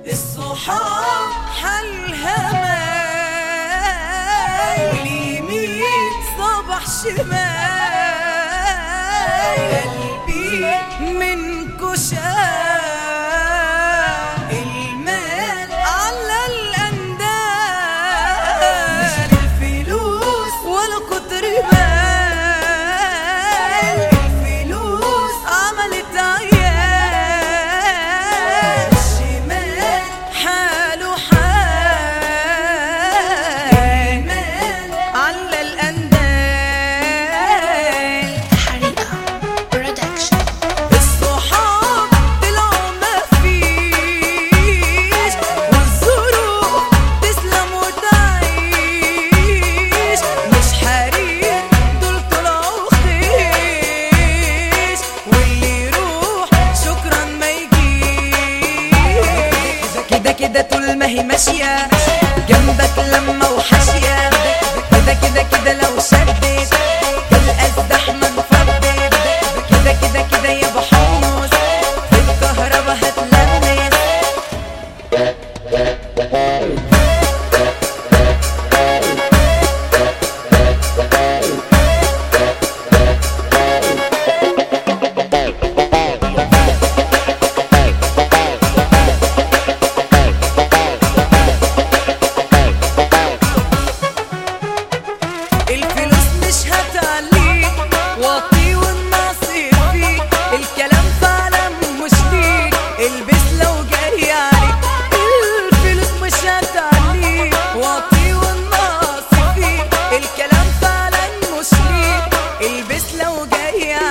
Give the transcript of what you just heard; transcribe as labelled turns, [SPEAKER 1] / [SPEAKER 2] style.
[SPEAKER 1] الصحاب حالها ماي واليمين صبح شمال قلبي منكو شاف المال على الأندال الفلوس ولا كتر مال الفلوس عملت عيال الشمال حاله حال المال على الأندال
[SPEAKER 2] حريقة برودكشن
[SPEAKER 1] الصحاب طلعوا مفيش والظروف تسلم وتعيش مش حريق دول طلعوا خيش واللي يروح شكرا ما يجيش كده كده طول ما هي ماشية جنبك لما وحاشية كده كده كده لو شدت تلقى الزحمة انفضت كده كده كده يا بحوس في الكهرباء هتلمس الفلوس مش هتعليك واطي والنصيب فيك الكلام فعلا مش ليك البس لو جاي عليك الفلوس مش هتعليك واطي والنصيب فيك الكلام فعلا مش ليك البس لو جاي عليك